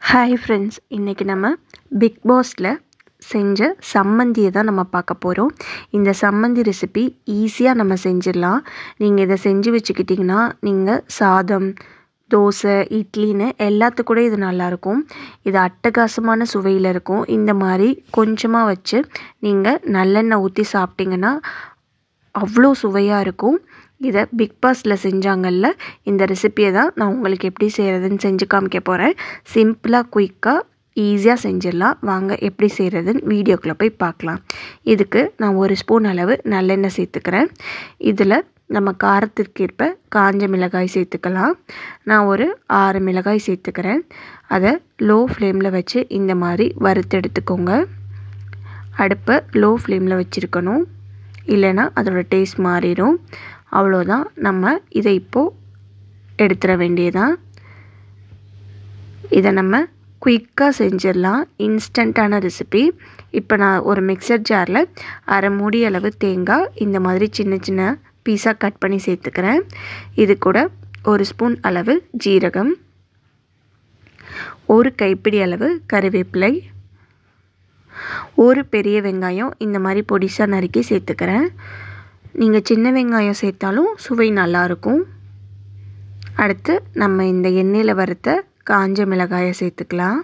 hi friends இன்றைக்கி நம்ம big பாஸில் செஞ்ச சம்மந்தியை தான் நம்ம பார்க்க போகிறோம் இந்த சம்மந்தி ரெசிபி ஈஸியாக நம்ம செஞ்சிடலாம் நீங்கள் இதை செஞ்சு வச்சுக்கிட்டிங்கன்னா நீங்கள் சாதம் தோசை இட்லின்னு எல்லாத்துக்கூட இது நல்லாயிருக்கும் இது அட்டகாசமான சுவையில் இருக்கும் இந்த மாதிரி கொஞ்சமாக வச்சு நீங்கள் நல்லெண்ணெய் ஊற்றி சாப்பிட்டிங்கன்னா அவ்வளோ சுவையாக இருக்கும் இதை பிக் பாஸில் செஞ்சாங்கல்ல இந்த ரெசிப்பியை தான் நான் உங்களுக்கு எப்படி செய்கிறதுன்னு செஞ்சு காமிக்க போகிறேன் சிம்பிளாக குயிக்காக ஈஸியாக செஞ்சிடலாம் வாங்க எப்படி செய்கிறதுன்னு வீடியோக்குள்ளே போய் பார்க்கலாம் இதுக்கு நான் ஒரு ஸ்பூன் அளவு நல்லெண்ணெய் சேர்த்துக்கிறேன் இதில் நம்ம காரத்திற்கேற்ப காஞ்ச மிளகாய் சேர்த்துக்கலாம் நான் ஒரு ஆறு மிளகாய் சேர்த்துக்கிறேன் அதை லோ ஃப்ளேமில் வச்சு இந்த மாதிரி வறுத்து எடுத்துக்கோங்க அடுப்பை லோ ஃப்ளேமில் வச்சுருக்கணும் இல்லைன்னா அதோட டேஸ்ட் மாறிடும் அவ்வளோதான் நம்ம இதை இப்போது எடுத்துட வேண்டியதான் இதை நம்ம குயிக்காக செஞ்சிடலாம் இன்ஸ்டண்ட்டான ரெசிபி இப்போ நான் ஒரு மிக்சர் ஜாரில் அரை மூடி அளவு தேங்காய் இந்த மாதிரி சின்ன சின்ன பீஸாக கட் பண்ணி சேர்த்துக்கிறேன் இது கூட ஒரு ஸ்பூன் அளவு ஜீரகம் ஒரு கைப்பிடி அளவு கருவேப்பிலை ஒரு பெரிய வெங்காயம் இந்த மாதிரி பொடிசாக நறுக்கி சேர்த்துக்கிறேன் நீங்கள் சின்ன வெங்காயம் சேர்த்தாலும் சுவை நல்லாயிருக்கும் அடுத்து நம்ம இந்த எண்ணெயில் வறுத்த காஞ்ச மிளகாயை சேர்த்துக்கலாம்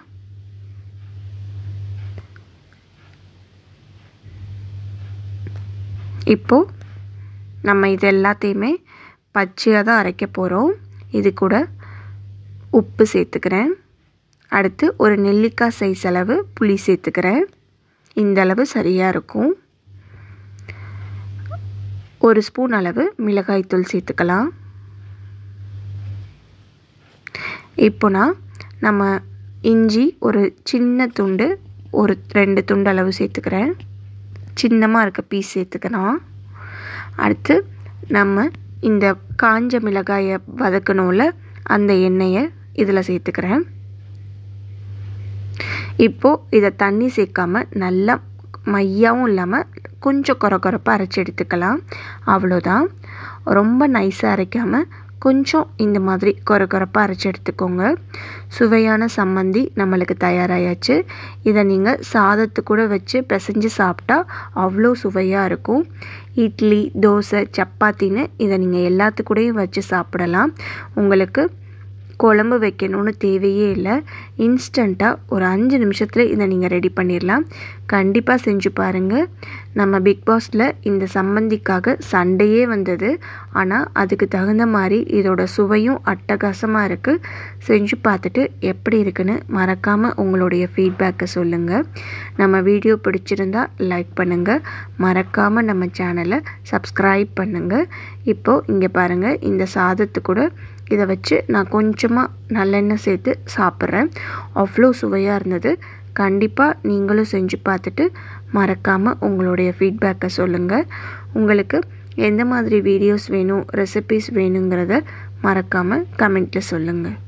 இப்போது நம்ம இது எல்லாத்தையுமே பச்சையாக தான் அரைக்க போகிறோம் இது கூட உப்பு சேர்த்துக்கிறேன் அடுத்து ஒரு நெல்லிக்காய் சைஸ் அளவு புளி சேர்த்துக்கிறேன் இந்த அளவு சரியாக இருக்கும் ஒரு ஸ்பூன் அளவு மிளகாய்த்தூள் சேர்த்துக்கலாம் இப்போ நான் நம்ம இஞ்சி ஒரு சின்ன துண்டு ஒரு ரெண்டு துண்டு அளவு சேர்த்துக்கிறேன் சின்னமாக இருக்க பீஸ் சேர்த்துக்கலாம் அடுத்து நம்ம இந்த காஞ்ச மிளகாயை வதக்கணும்ல அந்த எண்ணெயை இதில் சேர்த்துக்கிறேன் இப்போது இதை தண்ணி சேர்க்காம நல்லா மையாவும் இல்லாமல் கொஞ்சம் குறை குறைப்பாக அரைச்சி எடுத்துக்கலாம் அவ்வளோதான் ரொம்ப நைஸாக அரைக்காமல் கொஞ்சம் இந்த மாதிரி குறை குறைப்பாக அரைச்சி எடுத்துக்கோங்க சுவையான சம்மந்தி நம்மளுக்கு தயாராகியாச்சு இதை நீங்கள் சாதத்து கூட வச்சு பிசைஞ்சு சாப்பிட்டா அவ்வளோ சுவையாக இருக்கும் இட்லி தோசை சப்பாத்தின்னு இதை நீங்கள் எல்லாத்துக்கூடையும் வச்சு சாப்பிடலாம் உங்களுக்கு குழம்பு வைக்கணும்னு தேவையே இல்லை இன்ஸ்டண்ட்டாக ஒரு அஞ்சு நிமிஷத்தில் இதை நீங்கள் ரெடி பண்ணிடலாம் கண்டிப்பாக செஞ்சு பாருங்கள் நம்ம பிக் பாஸில் இந்த சம்மந்திக்காக சண்டையே வந்தது ஆனால் அதுக்கு தகுந்த மாதிரி இதோட சுவையும் அட்டகாசமாக இருக்குது செஞ்சு பார்த்துட்டு எப்படி இருக்குன்னு மறக்காமல் உங்களுடைய ஃபீட்பேக்கை சொல்லுங்கள் நம்ம வீடியோ பிடிச்சிருந்தா லைக் பண்ணுங்கள் மறக்காமல் நம்ம சேனலை சப்ஸ்கிரைப் பண்ணுங்கள் இப்போது இங்கே பாருங்கள் இந்த சாதத்து கூட இதை வச்சு நான் கொஞ்சமாக நல்லெண்ணெய் சேர்த்து சாப்பிட்றேன் அவ்வளோ சுவையாக இருந்தது கண்டிப்பாக நீங்களும் செஞ்சு பார்த்துட்டு மறக்காமல் உங்களுடைய ஃபீட்பேக்கை சொல்லுங்கள் உங்களுக்கு எந்த மாதிரி வீடியோஸ் வேணும் ரெசிபீஸ் வேணுங்கிறத மறக்காமல் கமெண்ட்டில் சொல்லுங்கள்